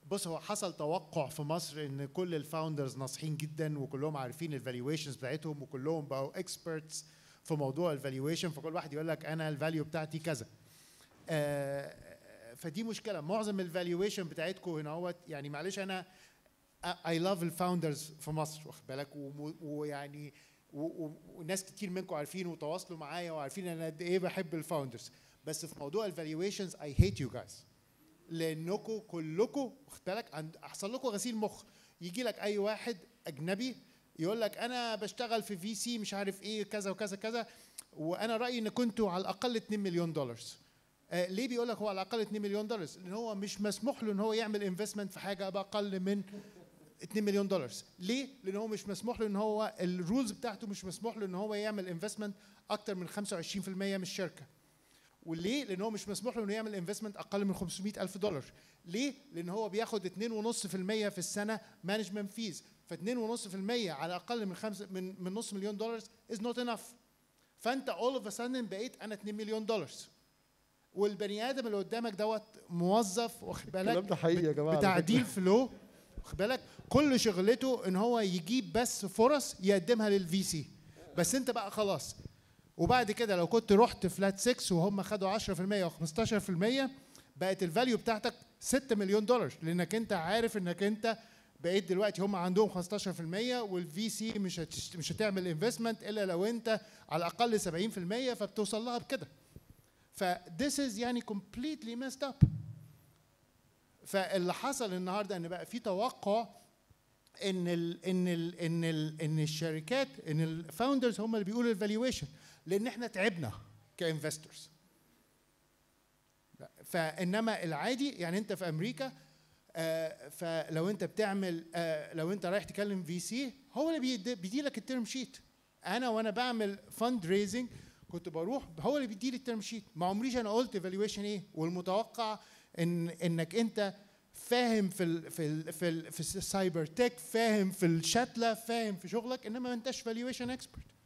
بص هو حصل توقع في مصر ان كل الفاوندرز ناصحين جدا وكلهم عارفين الفالويشنز بتاعتهم وكلهم بقوا اكسبرتس في موضوع الفالويشن فكل واحد يقول لك انا الفاليو بتاعتي كذا آه، فدي مشكله معظم الفالويشن بتاعتكم هنا هو يعني معلش انا اي لاف الفاوندرز في مصر واخد بالك وم- ويعني و- و- وناس كتير منكم عارفين وتواصلوا معايا وعارفين انا قد ايه بحب الفاوندرز بس في موضوع الفالويشنز اي هيت يو جايز لانكم كلكم واخد بالك عند احصل لكم غسيل مخ يجي لك اي واحد اجنبي يقول لك انا بشتغل في في سي مش عارف ايه كذا وكذا كذا وانا رايي ان كنتوا على الاقل 2 مليون دولار آه ليه بيقول لك هو على الاقل 2 مليون دولار لان هو مش مسموح له ان هو يعمل انفستمنت في حاجه باقل من 2 مليون دولار ليه لان هو مش مسموح له ان هو الرولز بتاعته مش مسموح له ان هو يعمل انفستمنت اكتر من 25% من الشركه وليه؟ لان هو مش مسموح له انه يعمل انفستمنت اقل من 500 الف دولار. ليه؟ لان هو بياخد 2.5% في السنه مانجمنت فيز، ف 2.5% على اقل من خمسة من من نص مليون دولار از نوت انف. فانت اول اوف سادن بقيت انا 2 مليون دولار. والبني ادم اللي قدامك دوت موظف واخد بالك الكلام ده حقيقي يا جماعه على بتعديل فلو واخد بالك كل شغلته ان هو يجيب بس فرص يقدمها للفي سي بس انت بقى خلاص وبعد كده لو كنت رحت فلات 6 وهم خدوا 10% او 15% بقت الفاليو بتاعتك 6 مليون دولار لانك انت عارف انك انت بقيت دلوقتي هم عندهم 15% والفي سي مش هتشت... مش هتعمل انفستمنت الا لو انت على الاقل 70% فبتوصل لها بكده ف this is يعني completely messed up فاللي حصل النهارده ان بقى في توقع ان ال ان ال ان ال ان الشركات ان الفاوندرز هم اللي بيقولوا الفالويشن لان احنا تعبنا كانفستورز فانما العادي يعني انت في امريكا آه، فلو انت بتعمل آه، لو انت رايح تكلم في سي هو اللي بيدي بيدي لك الترم شيت انا وانا بعمل فند ريزنج كنت بروح هو اللي بيدي لي الترم شيت ما عمريش انا قلت ايفالويشن ايه والمتوقع ان انك انت فاهم في ال في ال في ال في السايبر تك فاهم في الشتله فاهم في شغلك انما ما انتش فالويشن اكسبرت